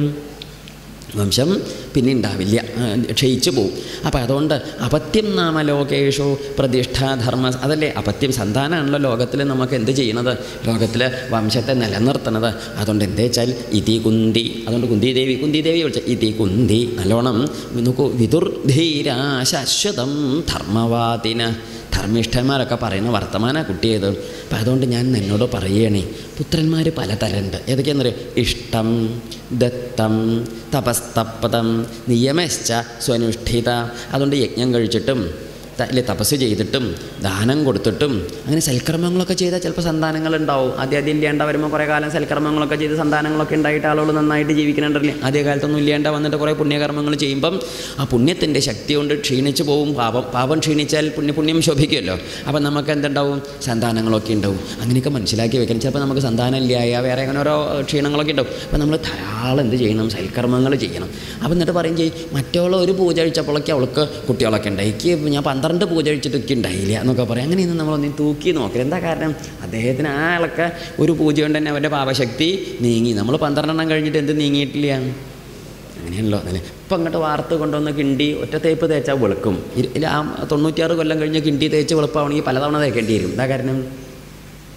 S1: വംശം പിന്നെ ഉണ്ടാവില്ല ആ, ക്ഷയിച്ചു പോവും അപ്പോൾ അതുകൊണ്ട് അപത്യം നാമ ലോകേഷു പ്രതിഷ്ഠാധർമ്മ അതല്ലേ അപത്യം സന്താനമാണല്ലോ ലോകത്തിൽ നമുക്ക് എന്ത് ചെയ്യണത് ലോകത്തിൽ വംശത്തെ നിലനിർത്തണത് അതുകൊണ്ട് എന്താ വെച്ചാൽ ഇതി കുന്തി അതുകൊണ്ട് കുന്തി ദേവി കുന്തി ദേവി വിളിച്ച ഇതി കുന്തി നല്ലോണം നോക്കൂ വിദുർധീരാ ശാശ്വതം ധർമ്മവാദിന ധർമ്മിഷ്ഠന്മാരൊക്കെ പറയുന്ന വർത്തമാന കുട്ടിയത് അപ്പം അതുകൊണ്ട് ഞാൻ എന്നോട് പറയണേ പുത്രന്മാർ പലതരമുണ്ട് ഏതൊക്കെയാണെന്നറിയോ ഇഷ്ടം ദത്തം തപസ്തപ്പതം നിയമശ്ച സ്വനുഷ്ഠിത അതുകൊണ്ട് യജ്ഞം കഴിച്ചിട്ടും ത- അല്ലെ തപസ് ചെയ്തിട്ടും ദാനം കൊടുത്തിട്ടും അങ്ങനെ സൽക്കർമ്മങ്ങളൊക്കെ ചെയ്താൽ ചിലപ്പോൾ സന്താനങ്ങളുണ്ടാവും ആദ്യം ആദ്യം ഇല്ലാണ്ട് വരുമ്പോൾ കുറേ കാലം സൽക്കർമ്മങ്ങളൊക്കെ ചെയ്ത് സന്താനങ്ങളൊക്കെ ഉണ്ടായിട്ട് ആളുകൾ നന്നായിട്ട് ജീവിക്കുന്നുണ്ടല്ലേ ആദ്യ കാലത്തൊന്നും ഇല്ലാണ്ട് വന്നിട്ട് കുറേ പുണ്യകർമ്മങ്ങൾ ചെയ്യുമ്പം ആ പുണ്യത്തിൻ്റെ ശക്തി കൊണ്ട് ക്ഷീണിച്ച് പോവും പാപം പാപം ക്ഷീണിച്ചാൽ പുണ്യ പുണ്യം ശോഭിക്കുമല്ലോ അപ്പം നമുക്ക് എന്തുണ്ടാവും സന്താനങ്ങളൊക്കെ ഉണ്ടാവും അങ്ങനെയൊക്കെ മനസ്സിലാക്കി വെക്കണം ചിലപ്പോൾ നമുക്ക് സന്താനം ഇല്ലായ വേറെ അങ്ങനെ ഓരോ ക്ഷീണങ്ങളൊക്കെ ഉണ്ടാവും അപ്പം നമ്മൾ ധാരാളം എന്ത് ചെയ്യണം സൽക്കർമ്മങ്ങൾ ചെയ്യണം അപ്പം എന്നിട്ട് പറയും ചെയ്യും മറ്റോളം ഒരു പൂജ കഴിച്ചപ്പോഴൊക്കെ അവൾക്ക് കുട്ടികളൊക്കെ ഉണ്ടായി എനിക്ക് ഞാൻ പന്ത്രണ്ട് പൂജ കഴിച്ചിട്ടൊക്കെ ഉണ്ടായില്ല എന്നൊക്കെ പറയും അങ്ങനെയൊന്നും നമ്മളൊന്നും തൂക്കി നോക്കില്ല എന്താ കാരണം അദ്ദേഹത്തിന് ആ ആളൊക്കെ ഒരു പൂജ കൊണ്ട് തന്നെ അവൻ്റെ പാപശക്തി നീങ്ങി നമ്മൾ പന്ത്രണ്ടെണ്ണം കഴിഞ്ഞിട്ട് എന്ത് നീങ്ങിയിട്ടില്ല അങ്ങനെയല്ലോ അല്ലേ ഇപ്പം അങ്ങോട്ട് വാർത്ത് കൊണ്ടുവന്ന് കിണ്ടി ഒറ്റ തേപ്പ് തേച്ചാൽ വെളുക്കും ഇര- ഇല്ല ആ തൊണ്ണൂറ്റിയാറ് കൊല്ലം കഴിഞ്ഞ് കിണ്ടി തേച്ച് വെളുപ്പാവണമെങ്കിൽ പലതവണ തേക്കേണ്ടി വരും എന്താ കാരണം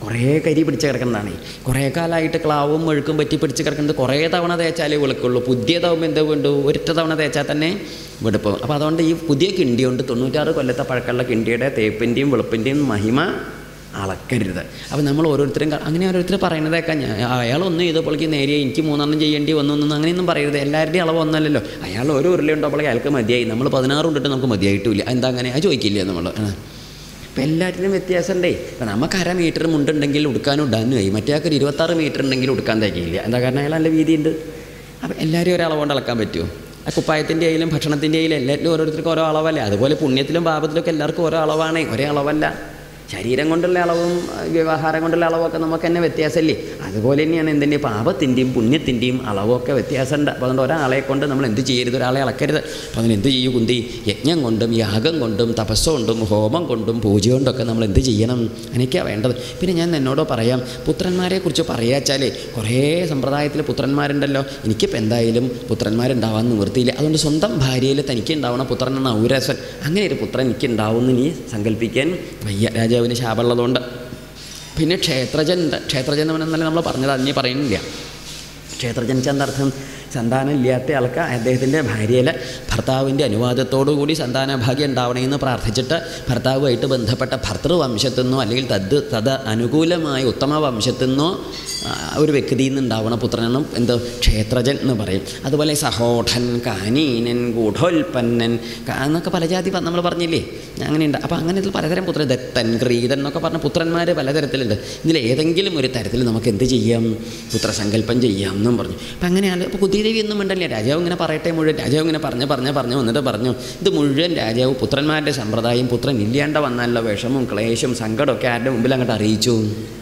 S1: കുറേ കരി പിടിച്ച് കിടക്കുന്നതാണ് കുറേ കാലമായിട്ട് ക്ലാവും മെഴുക്കും പറ്റി പിടിച്ച് കിടക്കുന്നത് കുറേ തവണ തേച്ചാലേ വെളുക്കുള്ളൂ പുതിയതാവുമ്പോൾ എന്താ വേണ്ടു ഒരൊറ്റ തവണ തേച്ചാൽ തന്നെ വെടുപ്പം അപ്പോൾ അതുകൊണ്ട് ഈ പുതിയ കിണ്ടി കൊണ്ട് തൊണ്ണൂറ്റാറ് കൊല്ലത്തെ പഴക്കമുള്ള കിണ്ടിയുടെ തേപ്പിൻ്റെയും വെളുപ്പിൻ്റെയും മഹിമ അളക്കരുത് അപ്പോൾ നമ്മൾ ഓരോരുത്തരും ക- അങ്ങനെ ഓരോരുത്തർ പറയുന്നതൊക്കെ ഞാൻ അയാളൊന്നും ചെയ്തപ്പോഴേക്ക് നേരിയ എനിക്ക് മൂന്നെണ്ണം ചെയ്യേണ്ടി വന്നു എന്നൊന്നും അങ്ങനെയൊന്നും പറയരുത് എല്ലാവരുടെയും അളവ് ഒന്നല്ലല്ലോ അയാൾ ഒരു ഉരുളയുണ്ടപ്പോഴേ അയാൾക്ക് മതിയായി നമ്മൾ പതിനാറ് കൊണ്ടിട്ട് നമുക്ക് മതിയായിട്ടില്ല എന്താ അങ്ങനെ അത് ചോദിക്കില്ല നമ്മൾ ഇപ്പം എല്ലാറ്റിനും വ്യത്യാസമുണ്ടേ ഇപ്പം നമുക്ക് അര മീറ്റർ മുണ്ടുണ്ടെങ്കിൽ ഉടുക്കാനും ഇടാനും ആയി മറ്റേ ആൾക്കൊരു ഇരുപത്താറ് മീറ്റർ ഉണ്ടെങ്കിൽ ഉടുക്കാൻ തയ്ക്കില്ല എന്താ കാരണം അയാൾ നല്ല വീതിയുണ്ട് അപ്പം എല്ലാവരും ഒരളവ് കൊണ്ട് അളക്കാൻ പറ്റുമോ ആ കുപ്പായത്തിൻ്റെ ആയാലും ഭക്ഷണത്തിൻ്റെ ആയാലും എല്ലാറ്റിലും ഓരോരുത്തർക്കും ഓരോ അളവല്ലേ അതുപോലെ പുണ്യത്തിലും പാപത്തിലും ഒക്കെ എല്ലാവർക്കും ഓരോ അളവാണേ ഒരേ അളവല്ല ശരീരം കൊണ്ടുള്ള അളവും അഹ് വ്യവഹാരം കൊണ്ടുള്ള അളവൊക്കെ നമുക്ക് തന്നെ വ്യത്യാസമല്ലേ അതുപോലെ തന്നെയാണ് എന്തിൻ്റെ പാപത്തിൻ്റെയും പുണ്യത്തിൻ്റെയും അളവൊക്കെ വ്യത്യാസമുണ്ട് അപ്പോൾ അതുകൊണ്ട് ഒരാളെ കൊണ്ട് നമ്മൾ എന്ത് ചെയ്യരുത് ഒരാളെ അളക്കരുത് അപ്പോൾ അതിന് എന്ത് ചെയ്യൂ കുന്തി യജ്ഞം കൊണ്ടും യാഗം കൊണ്ടും തപസ് കൊണ്ടും ഹോമം കൊണ്ടും പൂജ കൊണ്ടൊക്കെ നമ്മൾ എന്ത് ചെയ്യണം എനിക്കാണ് വേണ്ടത് പിന്നെ ഞാൻ എന്നോട് പറയാം പുത്രന്മാരെ കുറിച്ച് പറയാച്ചാലേ കുറേ സമ്പ്രദായത്തിൽ പുത്രന്മാരുണ്ടല്ലോ എനിക്കിപ്പോൾ എന്തായാലും പുത്രന്മാരുണ്ടാവാൻ നിവൃത്തിയില്ല അതുകൊണ്ട് സ്വന്തം ഭാര്യയിൽ തനിക്ക് ഉണ്ടാവണ പുത്രൻ എന്ന ഔരസൻ അങ്ങനെ ഒരു പുത്രൻ എനിക്ക് ഉണ്ടാവുമെന്ന് നീ സങ്കല്പിക്കാൻ വയ്യ രാജാവിന് ശാപമുള്ളതുകൊണ്ട് പിന്നെ ക്ഷേത്രജൻ ഉണ്ട് ക്ഷേത്രജൻ എന്ന് പറഞ്ഞാൽ നമ്മൾ പറഞ്ഞത് അതിനെ പറയുന്നില്ല ക്ഷേത്രജൻ ചെന്നർത്ഥം സന്താനം ഇല്ലാത്ത ആൾക്ക് അദ്ദേഹത്തിൻ്റെ ഭാര്യയിലെ ഭർത്താവിൻ്റെ അനുവാദത്തോടു കൂടി സന്താന ഭാഗ്യം ഉണ്ടാവണമെന്ന് പ്രാർത്ഥിച്ചിട്ട് ഭർത്താവുമായിട്ട് ബന്ധപ്പെട്ട ഭർത്തൃവംശത്തു നിന്നോ അല്ലെങ്കിൽ തദ് തത് അനുകൂലമായ ഉത്തമ വംശത്തു നിന്നോ ആ, ഒരു വ്യക്തിയിൽ നിന്ന് ഉണ്ടാവണ പുത്രനെന്നും എന്ത് ക്ഷേത്രജൻ എന്ന് പറയും അതുപോലെ സഹോഠൻ കാനീനൻ ഗൂഢോൽപ്പന്നൻ കാ- എന്നൊക്കെ പല ജാതി പ- നമ്മൾ പറഞ്ഞില്ലേ അങ്ങനെയുണ്ട് അപ്പോൾ അങ്ങനെ ഇതിൽ പലതരം പുത്രൻ ദത്തൻ ക്രീതൻ എന്നൊക്കെ പറഞ്ഞ പുത്രന്മാർ പലതരത്തിലുണ്ട് ഇതിൽ ഏതെങ്കിലും ഒരു തരത്തിൽ നമുക്ക് എന്ത് ചെയ്യാം പുത്രസങ്കല്പം ചെയ്യാം എന്നും പറഞ്ഞു അപ്പം അങ്ങനെയാണ് അപ്പോൾ കുതിരദേവി ഒന്നും ഉണ്ടല്ലേ രാജാവ് ഇങ്ങനെ പറയട്ടെ മുഴുവൻ രാജാവ് ഇങ്ങനെ പറഞ്ഞ് പറഞ്ഞ് പറഞ്ഞ് വന്നിട്ട് പറഞ്ഞു ഇത് മുഴുവൻ രാജാവ് പുത്രന്മാരുടെ സമ്പ്രദായം പുത്രൻ ഇല്ലാണ്ട വന്നാലുള്ള വിഷമവും ക്ലേശവും സങ്കടമൊക്കെ ആരുടെ മുമ്പിൽ അങ്ങോട്ട് അറിയിച്ചു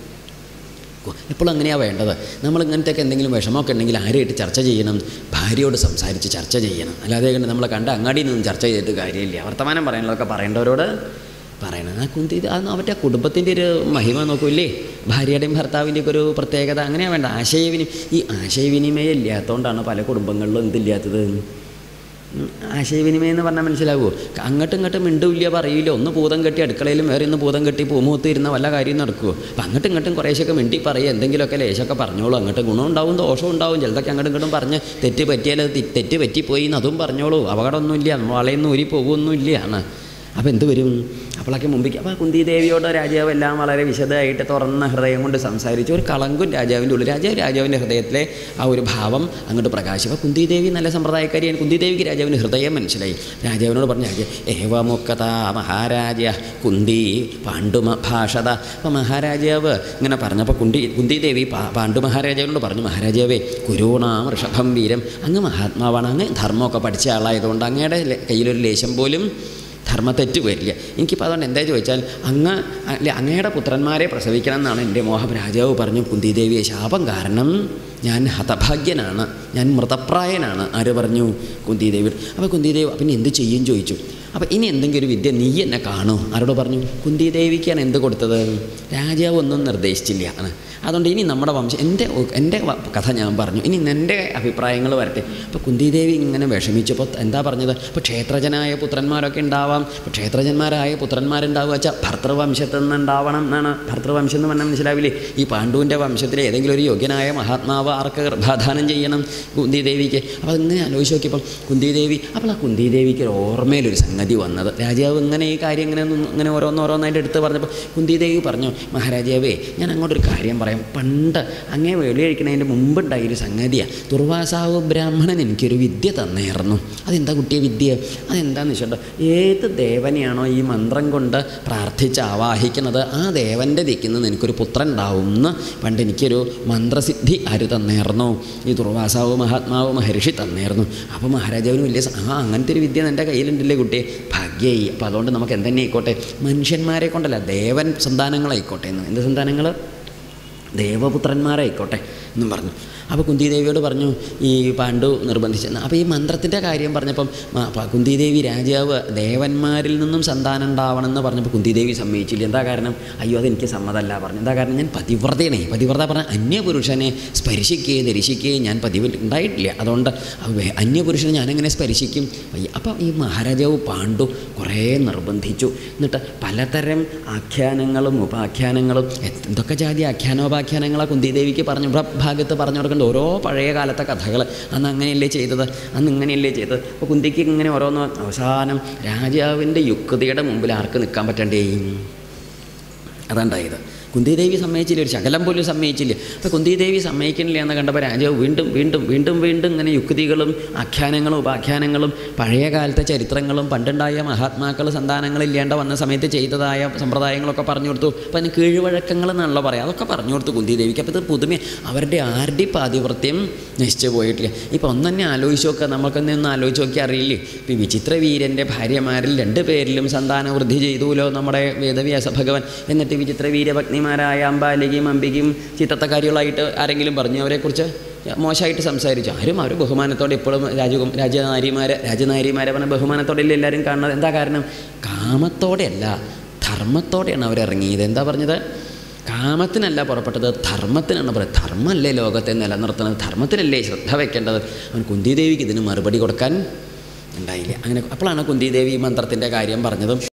S1: എപ്പോഴും അങ്ങനെയാണ് വേണ്ടത് നമ്മൾ ഇങ്ങനത്തെയൊക്കെ എന്തെങ്കിലും വിഷമമൊക്കെ ഉണ്ടെങ്കിൽ ആരെയായിട്ട് ചർച്ച ചെയ്യണം ഭാര്യയോട് സംസാരിച്ച് ചർച്ച ചെയ്യണം അല്ലാതെ കണ്ട് നമ്മളെ കണ്ട അങ്ങാടിയിൽ നിന്നും ചർച്ച ചെയ്തിട്ട് കാര്യമില്ല വർത്തമാനം പറയാനുള്ളതൊക്കെ പറയേണ്ടവരോട് പറയണം ആ കുന്തി ഇത് അത് അവരുടെ കുടുംബത്തിൻ്റെ ഒരു മഹിമ നോക്കൂല്ലേ ഭാര്യയുടെയും ഭർത്താവിൻ്റെയും ഒക്കെ ഒരു പ്രത്യേകത അങ്ങനെയാണ് വേണ്ട ആശയവിനിമയം ഈ ആശയവിനിമയം ഇല്ലാത്തതുകൊണ്ടാണ് പല കുടുംബങ്ങളിലും എന്തില്ലാത്തത് ഉം, ആശയവിനിമയം എന്ന് പറഞ്ഞാൽ മനസ്സിലാവുമോ അങ്ങോട്ടും ഇങ്ങോട്ടും മിണ്ടില്ല പറയില്ല ഒന്ന് ഭൂതം കെട്ടി അടുക്കളയിലും വേറെ ഒന്ന് ഭൂതം കെട്ടി പൂമുഖത്ത് ഇരുന്ന വല്ല കാര്യം നടക്കുമോ അപ്പം അങ്ങോട്ടും ഇങ്ങോട്ടും കുറേശ്ശൊക്കെ മിണ്ടി പറയുക എന്തെങ്കിലുമൊക്കെ ലേശമൊക്കെ പറഞ്ഞോളൂ അങ്ങോട്ട് ഗുണം ഉണ്ടാവും ദോഷവും ഉണ്ടാവും ചിലതൊക്കെ അങ്ങോട്ടും ഇങ്ങോട്ടും പറഞ്ഞ് തെറ്റ് പറ്റിയാൽ അത് തി- തെറ്റ് പറ്റിപ്പോയി എന്ന് അതും പറഞ്ഞോളൂ അപകടമൊന്നുമില്ല വളയൊന്നും ഊരി പോകുമൊന്നുമില്ല ആണ് അപ്പോൾ എന്ത് വരും അപ്പോഴൊക്കെ മുമ്പിൽ അപ്പോൾ കുന്തി ദേവിയോട് രാജാവ് എല്ലാം വളരെ വിശദമായിട്ട് തുറന്ന ഹൃദയം കൊണ്ട് സംസാരിച്ചു ഒരു കളങ്കും രാജാവിൻ്റെ ഉള്ളിൽ രാജാവ് രാജാവിൻ്റെ ഹൃദയത്തിലെ ആ ഒരു ഭാവം അങ്ങോട്ട് പ്രകാശിക്കും അപ്പോൾ കുന്തി ദേവി നല്ല സമ്പ്രദായക്കാരിയാണ് കുന്തി ദേവിക്ക് രാജാവിൻ്റെ ഹൃദയം മനസ്സിലായി രാജാവിനോട് പറഞ്ഞു രാജ ഏവമുക്കത മഹാരാജ കുന്തി പാണ്ഡുമ ഭാഷത അപ്പോൾ മഹാരാജാവ് ഇങ്ങനെ പറഞ്ഞപ്പോൾ കുന്തി കുന്തി ദേവി പാ പാണ്ഡു മഹാരാജാവിനോട് പറഞ്ഞു മഹാരാജാവേ കുരുണാം ഋഷഭം വീരം അങ്ങ് മഹാത്മാവാണ് അങ്ങ് ധർമ്മമൊക്കെ പഠിച്ച ആളായതുകൊണ്ട് അങ്ങയുടെ ലെ- കയ്യിലൊരു ലേശം പോലും ധർമ്മത്തെറ്റ് വരില്ല എനിക്കിപ്പോൾ അതുകൊണ്ട് എന്താ ചോദിച്ചാൽ അങ്ങ് അല്ലെ അങ്ങയുടെ പുത്രന്മാരെ പ്രസവിക്കണം എന്നാണ് എൻ്റെ മോഹം രാജാവ് പറഞ്ഞു കുന്തിദേവിയെ ശാപം കാരണം ഞാൻ ഹതഭാഗ്യനാണ് ഞാൻ മൃതപ്രായനാണ് ആര് പറഞ്ഞു കുന്തിദേവി അപ്പോൾ കുന്തിദേവി പിന്നെ എന്ത് ചെയ്യും ചോദിച്ചു അപ്പോൾ ഇനി എന്തെങ്കിലും ഒരു വിദ്യ നീ എന്നെ കാണൂ ആരോട് പറഞ്ഞു കുന്തിദേവിക്കാണ് എന്ത് കൊടുത്തത് രാജാവ് ഒന്നും നിർദ്ദേശിച്ചില്ല ആണ് അതുകൊണ്ട് ഇനി നമ്മുടെ വംശം എൻ്റെ എൻ്റെ വ- കഥ ഞാൻ പറഞ്ഞു ഇനി എൻ്റെ അഭിപ്രായങ്ങൾ വരട്ടെ അപ്പോൾ കുന്തിദേവി ഇങ്ങനെ വിഷമിച്ചപ്പോൾ എന്താ പറഞ്ഞത് ഇപ്പോൾ ക്ഷേത്രജനായ പുത്രന്മാരൊക്കെ ഉണ്ടാവാം ഇപ്പോൾ ക്ഷേത്രജന്മാരായ പുത്രന്മാരുണ്ടാവുക വെച്ചാൽ ഭർത്തൃവംശത്തിൽ നിന്ന് ഉണ്ടാവണം എന്നാണ് ഭർത്തൃവംശം എന്ന് പറഞ്ഞാൽ മനസ്സിലാവില്ലേ ഈ പാണ്ഡുവിൻ്റെ വംശത്തിലെ ഏതെങ്കിലും ഒരു യോഗ്യനായ മഹാത്മാവ് ആർക്ക് ഗർഭാധാനം ചെയ്യണം കുന്തിദേവിക്ക് അപ്പോൾ അതിങ്ങനെ ആലോചിച്ച് നോക്കിയപ്പോൾ കുന്തിദേവി അപ്പോൾ ആ കുന്തിദേവിക്ക് ഒരു ഓർമ്മയിലൊരു സംഗതി വന്നത് രാജാവ് ഇങ്ങനെ ഈ കാര്യം ഇങ്ങനെ ഒന്ന് ഇങ്ങനെ ഓരോന്നോരോന്നായിട്ട് എടുത്ത് പറഞ്ഞപ്പോൾ കുന്തിദേവി പറഞ്ഞു മഹാരാജാവേ ഞാൻ അങ്ങോട്ടൊരു കാര്യം പറയാം പണ്ട് അങ്ങേ വെളി കഴിക്കുന്നതിൻ്റെ മുമ്പുണ്ടായ ഒരു സംഗതിയാണ് ദുർവാസാവ് ബ്രാഹ്മണൻ എനിക്കൊരു വിദ്യ തന്നേർന്നു അതെന്താ കുട്ടിയെ വിദ്യ അതെന്താന്ന് വെച്ചിട്ടുണ്ടോ ഏത് ദേവനെയാണോ ഈ മന്ത്രം കൊണ്ട് പ്രാർത്ഥിച്ച് ആവാഹിക്കുന്നത് ആ ദേവൻ്റെ ദിക്കിൽ നിന്ന് എനിക്കൊരു പുത്രൻ ഉണ്ടാവും എന്ന് പണ്ട് എനിക്കൊരു മന്ത്രസിദ്ധി ആര് തന്നേർന്നു ഈ ദുർവാസാവ് മഹാത്മാവ് മഹർഷി തന്നേർന്നു അപ്പോൾ മഹാരാജാവിന് വലിയ സ- ആ അങ്ങനത്തെ ഒരു വിദ്യ എൻ്റെ കയ്യിലുണ്ടല്ലേ കുട്ടിയെ ഭാഗ്യമായി അപ്പോൾ അതുകൊണ്ട് നമുക്ക് എന്തെന്നെ ആയിക്കോട്ടെ മനുഷ്യന്മാരെ കൊണ്ടല്ല ദേവൻ സന്താനങ്ങളായിക്കോട്ടെ എന്ന് എന്ത് സന്താനങ്ങൾ ദേവപുത്രന്മാരായിക്കോട്ടെ എന്നും പറഞ്ഞു അപ്പോൾ കുന്തിദേവിയോട് പറഞ്ഞു ഈ പാണ്ഡു നിർബന്ധിച്ച് അപ്പോൾ ഈ മന്ത്രത്തിൻ്റെ കാര്യം പറഞ്ഞപ്പം ആ, പ- കുന്തിദേവി രാജാവ് ദേവന്മാരിൽ നിന്നും സന്താനം ഉണ്ടാവണം എന്ന് പറഞ്ഞപ്പോൾ കുന്തിദേവി സമ്മതിച്ചില്ല എന്താ കാരണം അയ്യോ അതെനിക്ക് സമ്മതമല്ല പറഞ്ഞു എന്താ കാരണം ഞാൻ പതിവ്രതയാണേ പതിവ്രത പറഞ്ഞ അന്യപുരുഷനെ സ്പർശിക്കുകയും ധരിശിക്കുകയും ഞാൻ പതിവ് ഉണ്ടായിട്ടില്ല അതുകൊണ്ട് അത് വേ- അന്യപുരുഷനെ ഞാനെങ്ങനെ സ്പർശിക്കും വയ്യ. അപ്പം ഈ മഹാരാജാവ് പാണ്ഡു കുറേ നിർബന്ധിച്ചു എന്നിട്ട് പലതരം ആഖ്യാനങ്ങളും ഉപാഖ്യാനങ്ങളും എ- എന്തൊക്കെ ജാതി ആഖ്യാനോപാഖ്യാനങ്ങളാണ് കുന്തിദേവിക്ക് പറഞ്ഞു ഇവിടെ ഭാഗത്ത് പറഞ്ഞു കൊടുക്കേണ്ട ഓരോ പഴയ കാലത്തെ കഥകൾ അന്ന് അങ്ങനെയല്ലേ ചെയ്തത് അന്ന് ഇങ്ങനെയല്ലേ ചെയ്തത് അപ്പോൾ കുന്തിക്ക് ഇങ്ങനെ ഓരോന്ന് അവസാനം രാജാവിൻ്റെ യുക്തിയുടെ മുമ്പിൽ ആർക്ക് നിൽക്കാൻ പറ്റണ്ടേ അതുണ്ടായത് കുന്തിദേവി സമ്മതിച്ചില്ല ഒരു ശകലം പോലും സമ്മതിച്ചില്ല അപ്പോൾ കുന്തിദേവി സമ്മതിക്കണില്ല എന്ന് കണ്ടപ്പോൾ രാജാവ് വീണ്ടും വീണ്ടും വീണ്ടും വീണ്ടും ഇങ്ങനെ യുക്തികളും ആഖ്യാനങ്ങളും ഉപാഖ്യാനങ്ങളും പഴയ കാലത്തെ ചരിത്രങ്ങളും പണ്ടുണ്ടായ മഹാത്മാക്കൾ സന്താനങ്ങളില്ലാണ്ട് വന്ന സമയത്ത് ചെയ്തതായ സമ്പ്രദായങ്ങളൊക്കെ പറഞ്ഞു കൊടുത്തു അപ്പം അതിന് കീഴ്വഴക്കങ്ങൾ എന്നാണല്ലോ പറയാം അതൊക്കെ പറഞ്ഞു കൊടുത്തു കുന്തിദേവിക്ക് അപ്പോൾ ഇത് പുതുമ അവരുടെ ആരുടെ പാതിവൃത്യം നശിച്ചു പോയിട്ടില്ല ഇപ്പോൾ ഒന്ന് തന്നെ ആലോചിച്ച് നോക്കുക നമുക്കൊന്നെ ഒന്ന് ആലോചിച്ച് നോക്കി അറിയില്ലേ ഇപ്പോൾ ഈ വിചിത്ര വീരൻ്റെ ഭാര്യമാരിൽ രണ്ട് പേരിലും സന്താന വൃദ്ധി ചെയ്തുല്ലോ നമ്മുടെ വേദവ്യാസ ഭഗവാൻ എന്നിട്ട് വിചിത്ര വീരപത്നിമാരായ അംബാലികയും അംബികയും ചിത്തത്തക്കാരികളായിട്ട് ആരെങ്കിലും പറഞ്ഞു അവരെക്കുറിച്ച് മോശമായിട്ട് സംസാരിച്ചു ആരും അവർ ബഹുമാനത്തോടെ എപ്പോഴും രാജകും രാജനാരിമാരെ രാജനാരിമാരെ പറഞ്ഞ ബഹുമാനത്തോടെ അല്ലേ എല്ലാവരും കാണുന്നത് എന്താ കാരണം കാമത്തോടെയല്ല ധർമ്മത്തോടെയാണ് അവരിറങ്ങിയത് എന്താ പറഞ്ഞത് കാമത്തിനല്ല പുറപ്പെട്ടത് ധർമ്മത്തിനാണ് പറയുന്നത് ധർമ്മമല്ലേ ലോകത്തെ നിലനിർത്തുന്നത് ധർമ്മത്തിലല്ലേ ശ്രദ്ധ വയ്ക്കേണ്ടത് അവൻ കുന്തിദേവിക്ക് ഇതിന് മറുപടി കൊടുക്കാൻ ഉണ്ടായില്ല അങ്ങനെ അപ്പോഴാണ് കുന്തിദേവി ഈ മന്ത്രത്തിൻ്റെ കാര്യം പറഞ്ഞതും